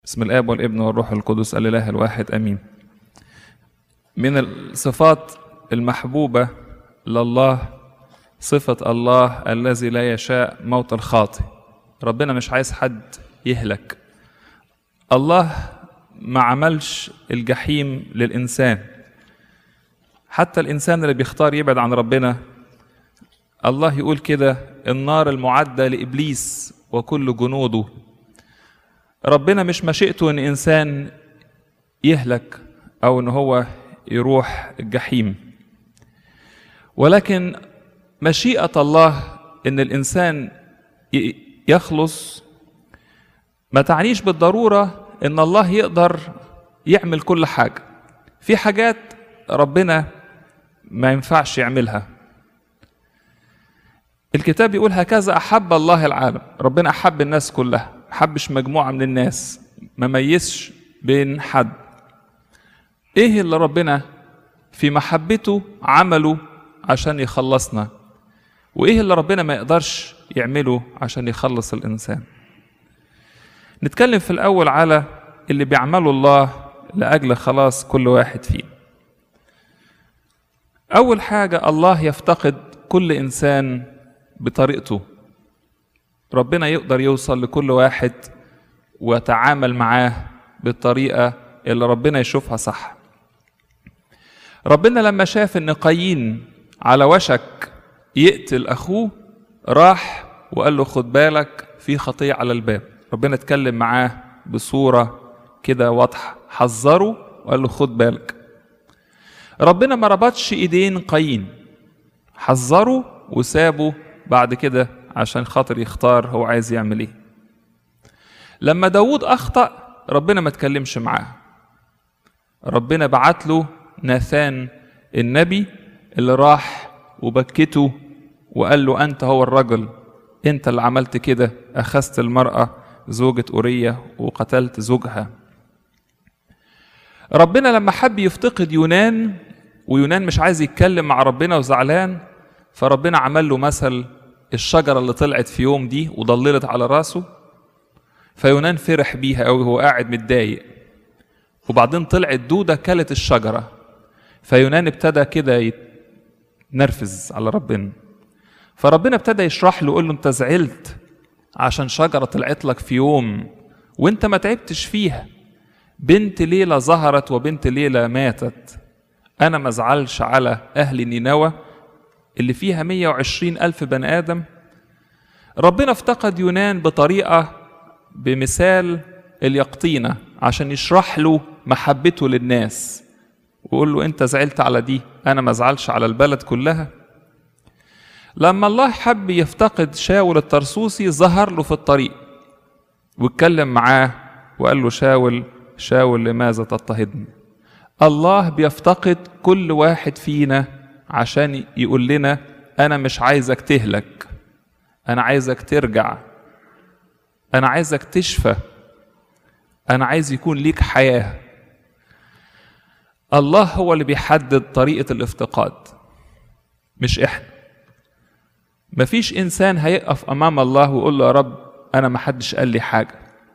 بسم الاب والابن والروح القدس الاله الواحد امين من الصفات المحبوبه لله صفه الله الذي لا يشاء موت الخاطئ ربنا مش عايز حد يهلك الله ما عملش الجحيم للانسان حتى الانسان اللي بيختار يبعد عن ربنا الله يقول كده النار المعده لابليس وكل جنوده ربنا مش مشيئته ان انسان يهلك او ان هو يروح الجحيم ولكن مشيئه الله ان الانسان يخلص ما تعنيش بالضروره ان الله يقدر يعمل كل حاجه في حاجات ربنا ما ينفعش يعملها الكتاب يقول هكذا احب الله العالم ربنا احب الناس كلها ما حبش مجموعه من الناس ما ميزش بين حد ايه اللي ربنا في محبته عمله عشان يخلصنا وايه اللي ربنا ما يقدرش يعمله عشان يخلص الانسان نتكلم في الاول على اللي بيعمله الله لاجل خلاص كل واحد فينا اول حاجه الله يفتقد كل انسان بطريقته ربنا يقدر يوصل لكل واحد ويتعامل معاه بالطريقه اللي ربنا يشوفها صح ربنا لما شاف ان قايين على وشك يقتل اخوه راح وقال له خد بالك في خطيه على الباب ربنا اتكلم معاه بصوره كده واضحه حذره وقال له خد بالك ربنا ما ربطش ايدين قايين حذره وسابه بعد كده عشان خاطر يختار هو عايز يعمل ايه لما داود اخطا ربنا ما تكلمش معاه ربنا بعت له ناثان النبي اللي راح وبكته وقال له انت هو الرجل انت اللي عملت كده اخذت المراه زوجة أورية وقتلت زوجها ربنا لما حب يفتقد يونان ويونان مش عايز يتكلم مع ربنا وزعلان فربنا عمل له مثل الشجرة اللي طلعت في يوم دي وضللت على راسه فيونان فرح بيها قوي وهو قاعد متضايق وبعدين طلعت دودة كلت الشجرة فيونان ابتدى كده يتنرفز على ربنا فربنا ابتدى يشرح له يقول له انت زعلت عشان شجرة طلعت لك في يوم وانت ما تعبتش فيها بنت ليلة ظهرت وبنت ليلة ماتت أنا ما ازعلش على أهل نينوى اللي فيها 120 ألف بني آدم ربنا افتقد يونان بطريقة بمثال اليقطينة عشان يشرح له محبته للناس ويقول له أنت زعلت على دي أنا ما ازعلش على البلد كلها لما الله حب يفتقد شاول الترسوسي ظهر له في الطريق واتكلم معاه وقال له شاول شاول لماذا تضطهدني الله بيفتقد كل واحد فينا عشان يقول لنا انا مش عايزك تهلك انا عايزك ترجع انا عايزك تشفى انا عايز يكون ليك حياه الله هو اللي بيحدد طريقه الافتقاد مش احنا مفيش انسان هيقف امام الله ويقول له يا رب انا ما حدش قال لي حاجه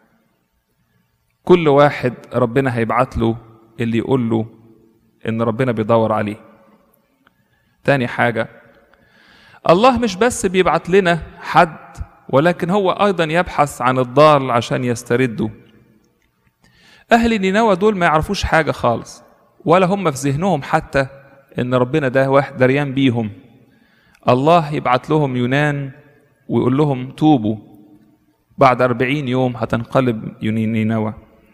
كل واحد ربنا هيبعت له اللي يقول له ان ربنا بيدور عليه تاني حاجه الله مش بس بيبعت لنا حد ولكن هو ايضا يبحث عن الضال عشان يسترده اهل نينوى دول ما يعرفوش حاجه خالص ولا هم في ذهنهم حتى ان ربنا ده واحد دريان بيهم الله يبعت لهم يونان ويقول لهم توبوا بعد أربعين يوم هتنقلب نينوى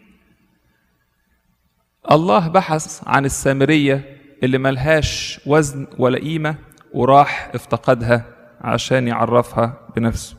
الله بحث عن السامرية اللي ملهاش وزن ولا قيمة وراح افتقدها عشان يعرفها بنفسه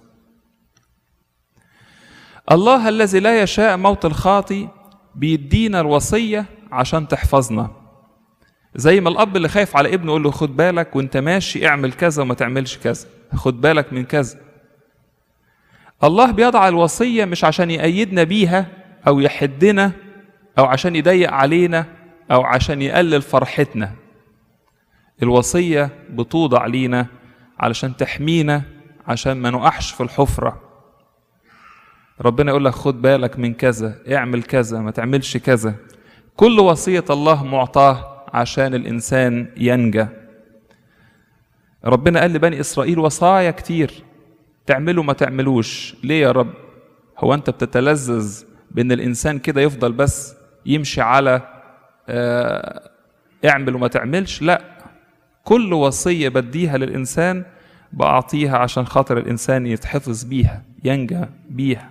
الله الذي لا يشاء موت الخاطي بيدينا الوصية عشان تحفظنا زي ما الاب اللي خايف على ابنه يقول له خد بالك وانت ماشي اعمل كذا وما تعملش كذا خد بالك من كذا الله بيضع الوصيه مش عشان يأيدنا بيها او يحدنا او عشان يضيق علينا او عشان يقلل فرحتنا الوصيه بتوضع لينا علشان تحمينا عشان ما نقعش في الحفره ربنا يقول لك خد بالك من كذا اعمل كذا ما تعملش كذا كل وصية الله معطاه عشان الإنسان ينجى ربنا قال لبني إسرائيل وصايا كتير تعملوا ما تعملوش ليه يا رب هو أنت بتتلذذ بأن الإنسان كده يفضل بس يمشي على آه اعمل وما تعملش لا كل وصية بديها للإنسان بأعطيها عشان خاطر الإنسان يتحفظ بيها ينجى بيها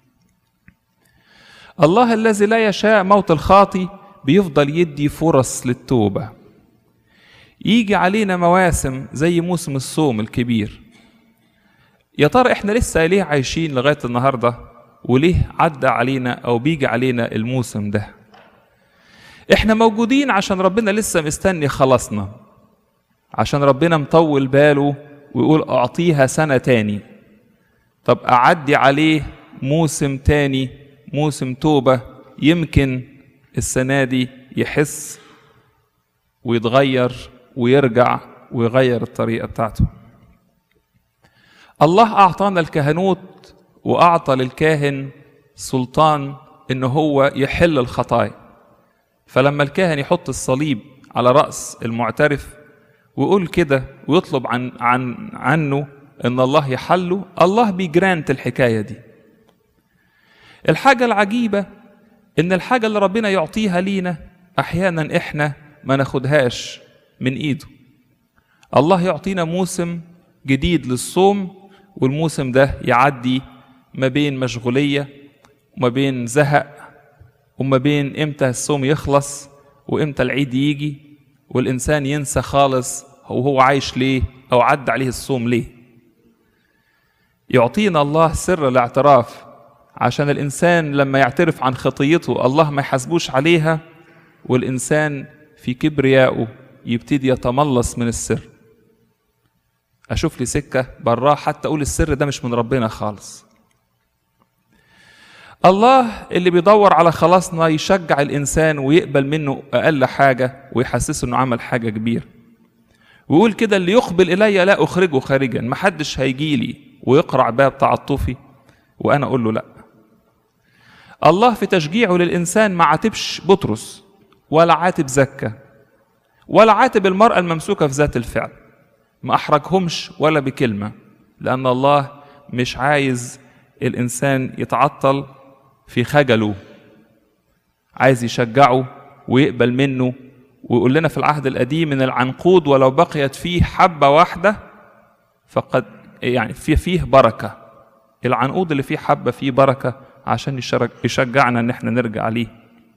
الله الذي لا يشاء موت الخاطي بيفضل يدي فرص للتوبة يجي علينا مواسم زي موسم الصوم الكبير يا ترى احنا لسه ليه عايشين لغاية النهاردة وليه عدى علينا او بيجي علينا الموسم ده احنا موجودين عشان ربنا لسه مستني خلصنا عشان ربنا مطول باله ويقول اعطيها سنة تاني طب اعدي عليه موسم تاني موسم توبة يمكن السنة دي يحس ويتغير ويرجع ويغير الطريقة بتاعته الله أعطانا الكهنوت وأعطى للكاهن سلطان إن هو يحل الخطايا فلما الكاهن يحط الصليب على رأس المعترف ويقول كده ويطلب عن عن عنه إن الله يحله الله بيجرانت الحكاية دي الحاجة العجيبة إن الحاجة اللي ربنا يعطيها لينا أحيانا إحنا ما ناخدهاش من إيده الله يعطينا موسم جديد للصوم والموسم ده يعدي ما بين مشغولية وما بين زهق وما بين إمتى الصوم يخلص وإمتى العيد يجي والإنسان ينسى خالص هو هو عايش ليه أو عدى عليه الصوم ليه يعطينا الله سر الاعتراف عشان الإنسان لما يعترف عن خطيته الله ما يحاسبوش عليها والإنسان في كبريائه يبتدي يتملص من السر أشوف لي سكة براه حتى أقول السر ده مش من ربنا خالص الله اللي بيدور على خلاصنا يشجع الإنسان ويقبل منه أقل حاجة ويحسسه إنه عمل حاجة كبيرة ويقول كده اللي يقبل إلي لا أخرجه خارجا محدش هيجي لي ويقرع باب تعاطفي وأنا أقول له لأ الله في تشجيعه للإنسان ما عاتبش بطرس ولا عاتب زكا ولا عاتب المرأة الممسوكة في ذات الفعل ما أحرجهمش ولا بكلمة لأن الله مش عايز الإنسان يتعطل في خجله عايز يشجعه ويقبل منه ويقول لنا في العهد القديم ان العنقود ولو بقيت فيه حبة واحدة فقد يعني في فيه بركة العنقود اللي فيه حبة فيه بركة عشان يشجعنا ان احنا نرجع ليه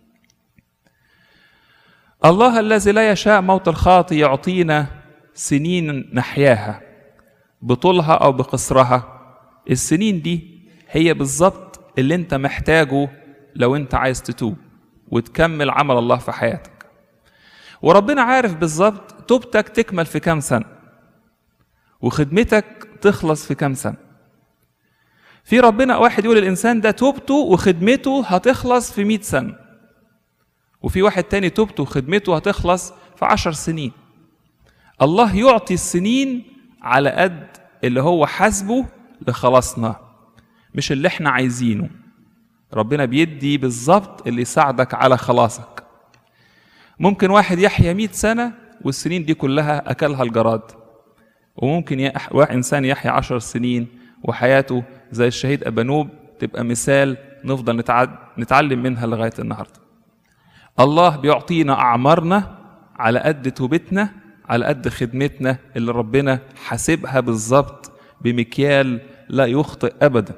الله الذي لا يشاء موت الخاطي يعطينا سنين نحياها بطولها او بقصرها السنين دي هي بالظبط اللي انت محتاجه لو انت عايز تتوب وتكمل عمل الله في حياتك وربنا عارف بالظبط توبتك تكمل في كام سنة وخدمتك تخلص في كام سنة في ربنا واحد يقول الإنسان ده توبته وخدمته هتخلص في مئة سنة وفي واحد تاني توبته وخدمته هتخلص في عشر سنين الله يعطي السنين على قد اللي هو حاسبه لخلاصنا مش اللي احنا عايزينه ربنا بيدي بالظبط اللي يساعدك على خلاصك ممكن واحد يحيا مئة سنة والسنين دي كلها أكلها الجراد وممكن يح... واحد إنسان يحيا عشر سنين وحياته زي الشهيد أبانوب تبقى مثال نفضل نتعد... نتعلم منها لغاية النهاردة الله بيعطينا أعمارنا على قد توبتنا على قد خدمتنا اللي ربنا حاسبها بالظبط بمكيال لا يخطئ أبدا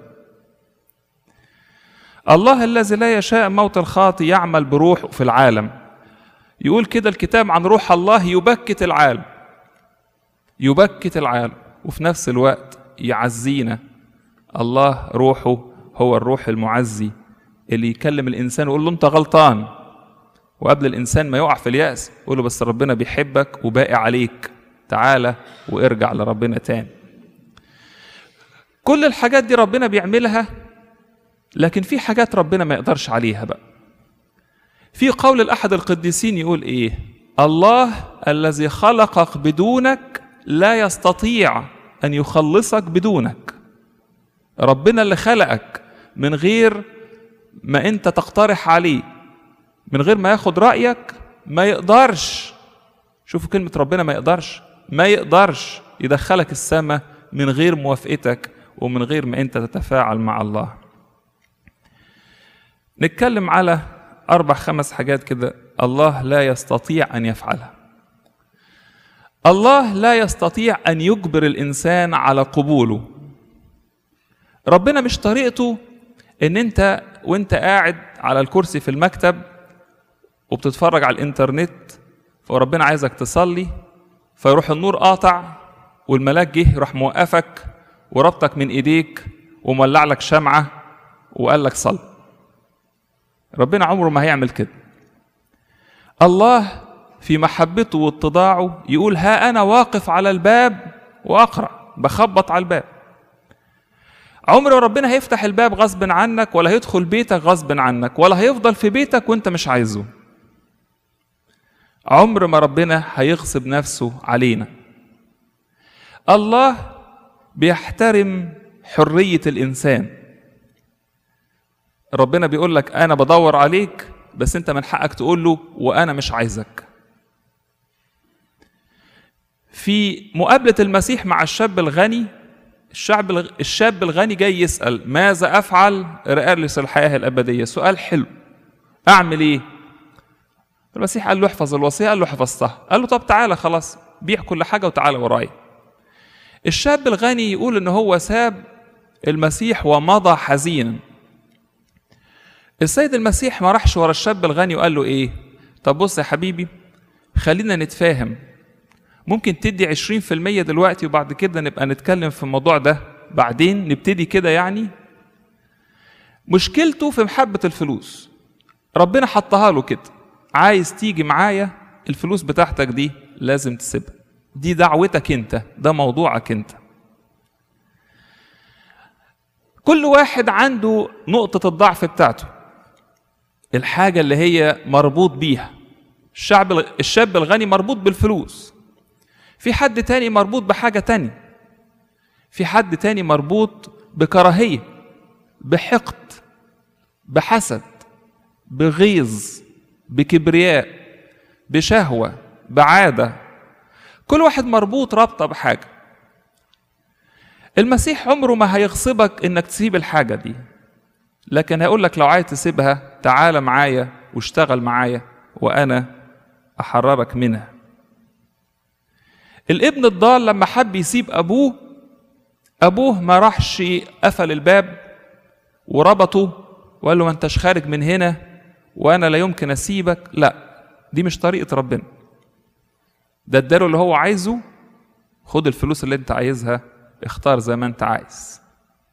الله الذي لا يشاء موت الخاطي يعمل بروحه في العالم يقول كده الكتاب عن روح الله يبكت العالم يبكت العالم وفي نفس الوقت يعزينا الله روحه هو الروح المعزي اللي يكلم الانسان ويقول له انت غلطان وقبل الانسان ما يقع في الياس يقول له بس ربنا بيحبك وباقي عليك تعالى وارجع لربنا تاني كل الحاجات دي ربنا بيعملها لكن في حاجات ربنا ما يقدرش عليها بقى في قول الأحد القديسين يقول إيه الله الذي خلقك بدونك لا يستطيع أن يخلصك بدونك ربنا اللي خلقك من غير ما انت تقترح عليه من غير ما ياخد رايك ما يقدرش شوفوا كلمه ربنا ما يقدرش ما يقدرش يدخلك السماء من غير موافقتك ومن غير ما انت تتفاعل مع الله نتكلم على اربع خمس حاجات كده الله لا يستطيع ان يفعلها الله لا يستطيع ان يجبر الانسان على قبوله ربنا مش طريقته ان انت وانت قاعد على الكرسي في المكتب وبتتفرج على الانترنت فربنا عايزك تصلي فيروح النور قاطع والملاك جه يروح موقفك وربطك من ايديك ومولع لك شمعه وقال لك صل ربنا عمره ما هيعمل كده الله في محبته واتضاعه يقول ها انا واقف على الباب واقرا بخبط على الباب عمر ربنا هيفتح الباب غصب عنك ولا هيدخل بيتك غصب عنك ولا هيفضل في بيتك وانت مش عايزه عمر ما ربنا هيغصب نفسه علينا الله بيحترم حرية الإنسان ربنا بيقول لك أنا بدور عليك بس أنت من حقك تقول له وأنا مش عايزك في مقابلة المسيح مع الشاب الغني الشعب الشاب الغني جاي يسأل ماذا أفعل لأرث الحياة الأبدية سؤال حلو أعمل إيه المسيح قال له احفظ الوصية قال له حفظتها قال له طب تعالى خلاص بيع كل حاجة وتعالى ورايا الشاب الغني يقول ان هو ساب المسيح ومضى حزينا السيد المسيح ما راحش ورا الشاب الغني وقال له ايه طب بص يا حبيبي خلينا نتفاهم ممكن تدي عشرين في المية دلوقتي وبعد كده نبقى نتكلم في الموضوع ده بعدين نبتدي كده يعني مشكلته في محبة الفلوس ربنا حطها له كده عايز تيجي معايا الفلوس بتاعتك دي لازم تسيبها دي دعوتك انت ده موضوعك انت كل واحد عنده نقطة الضعف بتاعته الحاجة اللي هي مربوط بيها الشعب الشاب الغني مربوط بالفلوس في حد تاني مربوط بحاجة تانية في حد تاني مربوط بكراهية بحقد بحسد بغيظ بكبرياء بشهوة بعادة كل واحد مربوط رابطة بحاجة المسيح عمره ما هيغصبك انك تسيب الحاجة دي لكن هيقول لك لو عايز تسيبها تعال معايا واشتغل معايا وانا احررك منها الابن الضال لما حب يسيب ابوه ابوه ما راحش قفل الباب وربطه وقال له ما انتش خارج من هنا وانا لا يمكن اسيبك لا دي مش طريقه ربنا ده اداله اللي هو عايزه خد الفلوس اللي انت عايزها اختار زي ما انت عايز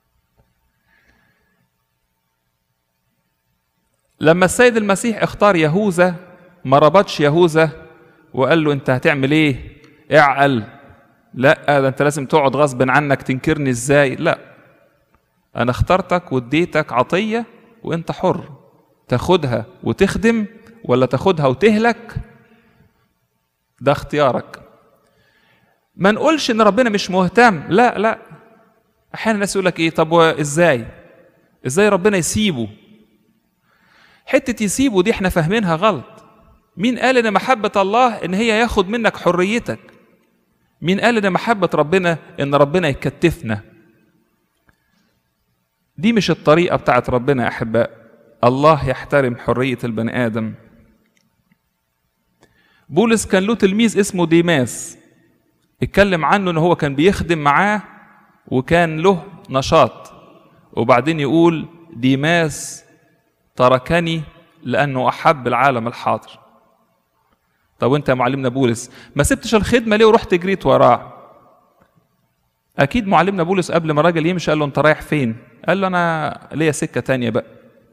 لما السيد المسيح اختار يهوذا ما ربطش يهوذا وقال له انت هتعمل ايه اعقل لا ده انت لازم تقعد غصب عنك تنكرني ازاي لا انا اخترتك واديتك عطيه وانت حر تاخدها وتخدم ولا تاخدها وتهلك ده اختيارك ما نقولش ان ربنا مش مهتم لا لا احيانا الناس يقول لك ايه طب ازاي ازاي ربنا يسيبه حته يسيبه دي احنا فاهمينها غلط مين قال ان محبه الله ان هي ياخد منك حريتك مين قال ان محبه ربنا ان ربنا يكتفنا دي مش الطريقه بتاعت ربنا يا احباء الله يحترم حريه البني ادم بولس كان له تلميذ اسمه ديماس اتكلم عنه ان هو كان بيخدم معاه وكان له نشاط وبعدين يقول ديماس تركني لانه احب العالم الحاضر طب وانت يا معلمنا بولس ما سبتش الخدمه ليه ورحت جريت وراه اكيد معلمنا بولس قبل ما الراجل يمشي قال له انت رايح فين قال له انا ليا سكه تانية بقى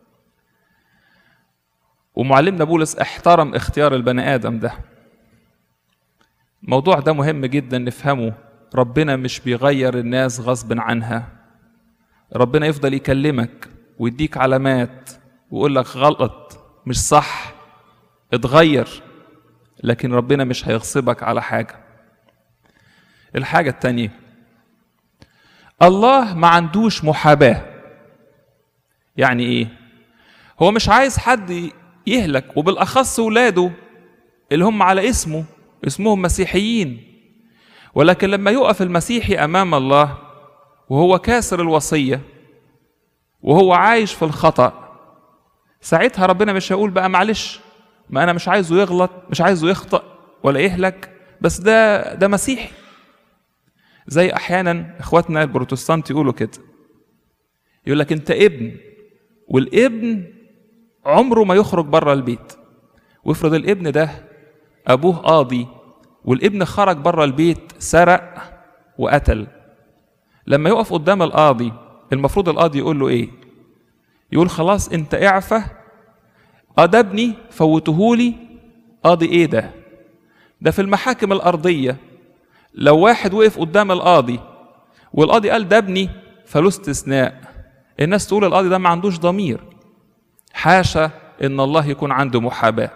ومعلمنا بولس احترم اختيار البني ادم ده الموضوع ده مهم جدا نفهمه ربنا مش بيغير الناس غصب عنها ربنا يفضل يكلمك ويديك علامات ويقول لك غلط مش صح اتغير لكن ربنا مش هيغصبك على حاجة الحاجة التانية الله ما عندوش محاباة يعني ايه هو مش عايز حد يهلك وبالاخص ولاده اللي هم على اسمه اسمهم مسيحيين ولكن لما يقف المسيحي امام الله وهو كاسر الوصيه وهو عايش في الخطأ ساعتها ربنا مش هيقول بقى معلش ما انا مش عايزه يغلط مش عايزه يخطأ ولا يهلك بس ده ده مسيحي زي احيانا اخواتنا البروتستانت يقولوا كده يقول لك انت ابن والابن عمره ما يخرج بره البيت وافرض الابن ده ابوه قاضي والابن خرج بره البيت سرق وقتل لما يقف قدام القاضي المفروض القاضي يقول له ايه يقول خلاص انت اعفى اه ده ابني فوتهولي قاضي ايه ده ده في المحاكم الارضيه لو واحد وقف قدام القاضي والقاضي قال ده ابني فله استثناء الناس تقول القاضي ده ما عندوش ضمير حاشا ان الله يكون عنده محاباه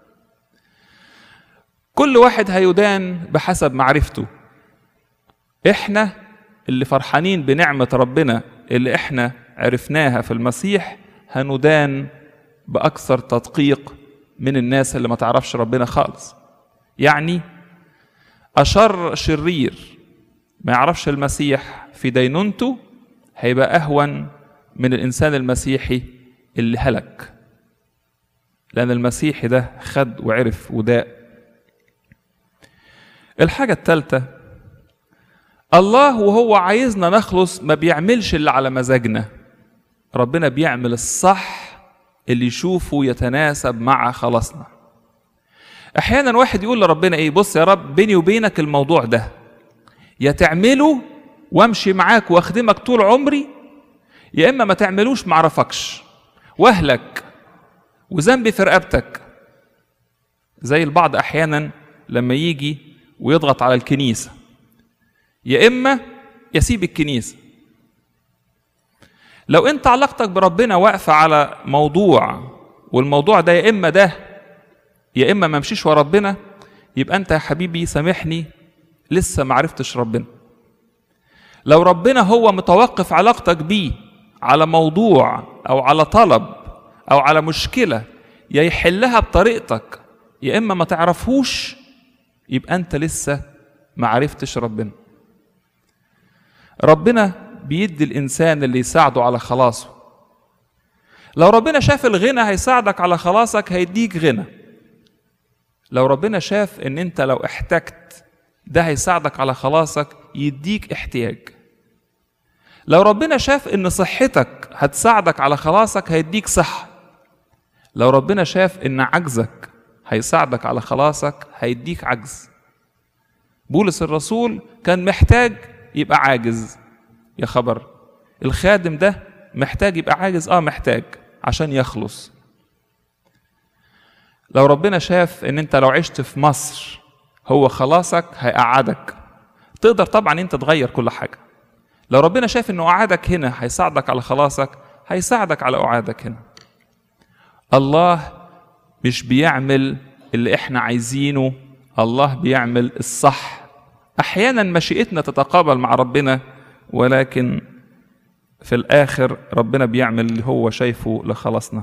كل واحد هيدان بحسب معرفته احنا اللي فرحانين بنعمه ربنا اللي احنا عرفناها في المسيح هندان باكثر تدقيق من الناس اللي ما تعرفش ربنا خالص يعني اشر شرير ما يعرفش المسيح في دينونته هيبقى اهون من الانسان المسيحي اللي هلك لان المسيحي ده خد وعرف وداء الحاجه الثالثه الله وهو عايزنا نخلص ما بيعملش اللي على مزاجنا ربنا بيعمل الصح اللي يشوفه يتناسب مع خلاصنا احيانا واحد يقول لربنا ايه بص يا رب بيني وبينك الموضوع ده يا تعمله وامشي معاك واخدمك طول عمري يا اما ما تعملوش معرفكش واهلك وذنبي في رقبتك زي البعض احيانا لما يجي ويضغط على الكنيسه يا اما يسيب الكنيسه لو انت علاقتك بربنا واقفه على موضوع والموضوع ده يا اما ده يا اما ما امشيش ورا ربنا يبقى انت يا حبيبي سامحني لسه ما عرفتش ربنا لو ربنا هو متوقف علاقتك بيه على موضوع او على طلب او على مشكله يا يحلها بطريقتك يا اما ما تعرفهوش يبقى انت لسه ما عرفتش ربنا ربنا بيدي الانسان اللي يساعده على خلاصه لو ربنا شاف الغنى هيساعدك على خلاصك هيديك غنى لو ربنا شاف ان انت لو احتجت ده هيساعدك على خلاصك يديك احتياج لو ربنا شاف ان صحتك هتساعدك على خلاصك هيديك صحة لو ربنا شاف ان عجزك هيساعدك على خلاصك هيديك عجز بولس الرسول كان محتاج يبقى عاجز يا خبر الخادم ده محتاج يبقى عاجز اه محتاج عشان يخلص لو ربنا شاف ان انت لو عشت في مصر هو خلاصك هيقعدك تقدر طبعا انت تغير كل حاجه لو ربنا شاف انه قعدك هنا هيساعدك على خلاصك هيساعدك على قعادك هنا الله مش بيعمل اللي احنا عايزينه الله بيعمل الصح احيانا مشيئتنا تتقابل مع ربنا ولكن في الاخر ربنا بيعمل اللي هو شايفه لخلاصنا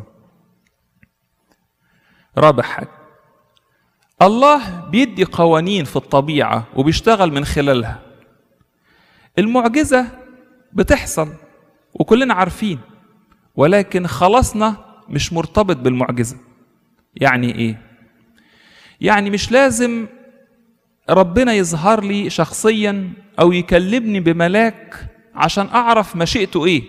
رابع حاجه الله بيدي قوانين في الطبيعه وبيشتغل من خلالها المعجزه بتحصل وكلنا عارفين ولكن خلاصنا مش مرتبط بالمعجزه يعني ايه يعني مش لازم ربنا يظهر لي شخصيا او يكلمني بملاك عشان اعرف مشيئته ايه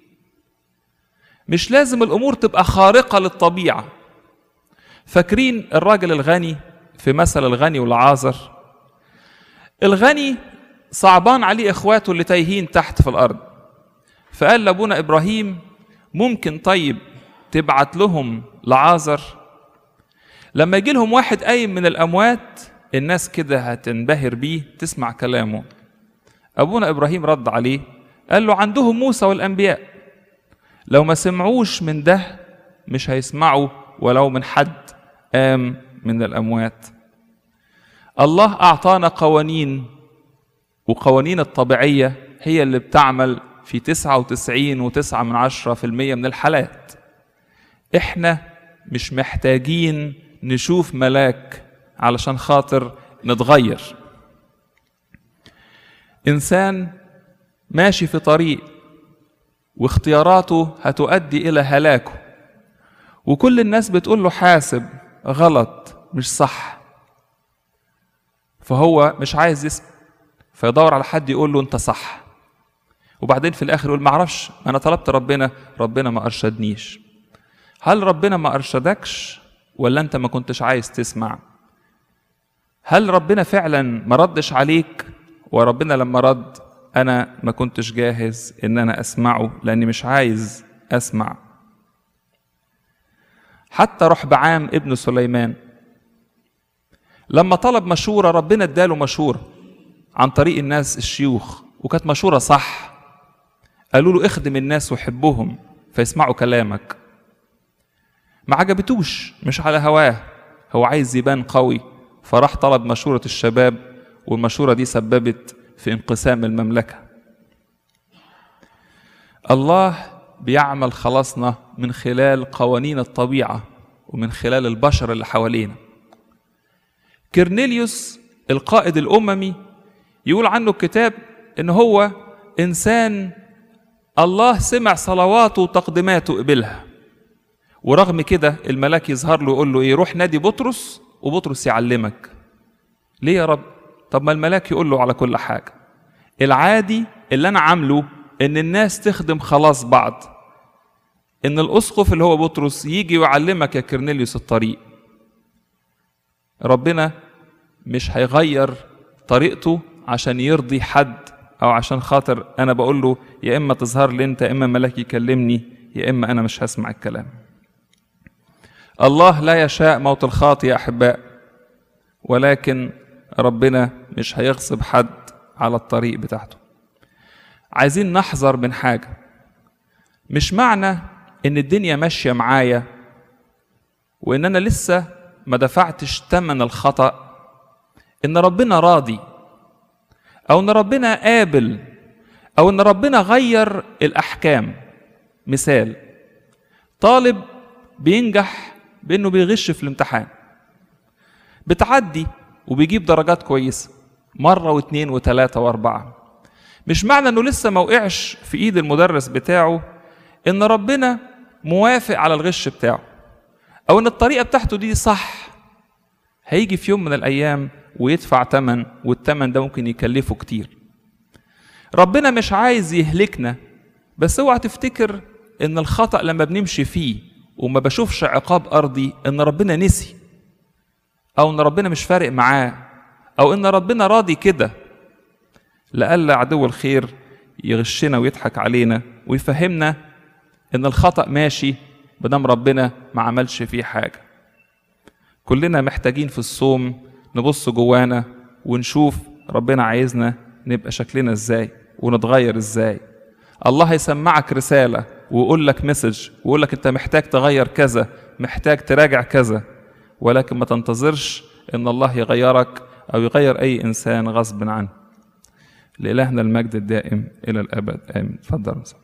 مش لازم الامور تبقى خارقه للطبيعه فاكرين الراجل الغني في مثل الغني والعازر الغني صعبان عليه اخواته اللي تايهين تحت في الارض فقال لابونا ابراهيم ممكن طيب تبعت لهم لعازر لما يجي لهم واحد قايم من الاموات الناس كده هتنبهر بيه تسمع كلامه ابونا ابراهيم رد عليه قال له عندهم موسى والانبياء لو ما سمعوش من ده مش هيسمعوا ولو من حد قام من الاموات الله اعطانا قوانين وقوانين الطبيعيه هي اللي بتعمل في تسعة وتسعين وتسعة من عشرة في المية من الحالات احنا مش محتاجين نشوف ملاك علشان خاطر نتغير انسان ماشي في طريق واختياراته هتؤدي الى هلاكه وكل الناس بتقول له حاسب غلط مش صح فهو مش عايز يسمع فيدور على حد يقول له انت صح وبعدين في الاخر يقول معرفش انا طلبت ربنا ربنا ما ارشدنيش هل ربنا ما ارشدكش ولا انت ما كنتش عايز تسمع هل ربنا فعلا ما ردش عليك وربنا لما رد انا ما كنتش جاهز ان انا اسمعه لاني مش عايز اسمع حتى رحبعام ابن سليمان لما طلب مشورة ربنا اداله مشورة عن طريق الناس الشيوخ وكانت مشورة صح قالوا له اخدم الناس وحبهم فيسمعوا كلامك ما عجبتوش مش على هواه هو عايز يبان قوي فراح طلب مشورة الشباب والمشورة دي سببت في انقسام المملكة الله بيعمل خلاصنا من خلال قوانين الطبيعة ومن خلال البشر اللي حوالينا كرنيليوس القائد الأممي يقول عنه الكتاب إن هو إنسان الله سمع صلواته وتقديماته قبلها ورغم كده الملاك يظهر له يقول له ايه روح نادي بطرس وبطرس يعلمك ليه يا رب طب ما الملاك يقول له على كل حاجه العادي اللي انا عامله ان الناس تخدم خلاص بعض ان الاسقف اللي هو بطرس يجي ويعلمك يا كرنيليوس الطريق ربنا مش هيغير طريقته عشان يرضي حد او عشان خاطر انا بقول له يا اما تظهر لي انت يا اما ملاك يكلمني يا اما انا مش هسمع الكلام الله لا يشاء موت الخاطئ يا احباء ولكن ربنا مش هيغصب حد على الطريق بتاعته عايزين نحذر من حاجه مش معنى ان الدنيا ماشيه معايا وان انا لسه ما دفعتش ثمن الخطا ان ربنا راضي او ان ربنا قابل او ان ربنا غير الاحكام مثال طالب بينجح بانه بيغش في الامتحان بتعدي وبيجيب درجات كويسه مره واثنين وثلاثه واربعه مش معنى انه لسه ما وقعش في ايد المدرس بتاعه ان ربنا موافق على الغش بتاعه او ان الطريقه بتاعته دي صح هيجي في يوم من الايام ويدفع ثمن والثمن ده ممكن يكلفه كتير ربنا مش عايز يهلكنا بس اوعى تفتكر ان الخطا لما بنمشي فيه وما بشوفش عقاب ارضي ان ربنا نسي او ان ربنا مش فارق معاه او ان ربنا راضي كده لألا عدو الخير يغشنا ويضحك علينا ويفهمنا ان الخطا ماشي بدم ربنا ما عملش فيه حاجه كلنا محتاجين في الصوم نبص جوانا ونشوف ربنا عايزنا نبقى شكلنا ازاي ونتغير ازاي الله هيسمعك رسالة ويقول لك مسج ويقول لك انت محتاج تغير كذا محتاج تراجع كذا ولكن ما تنتظرش ان الله يغيرك او يغير اي انسان غصب عنه لإلهنا المجد الدائم الى الابد امين اتفضل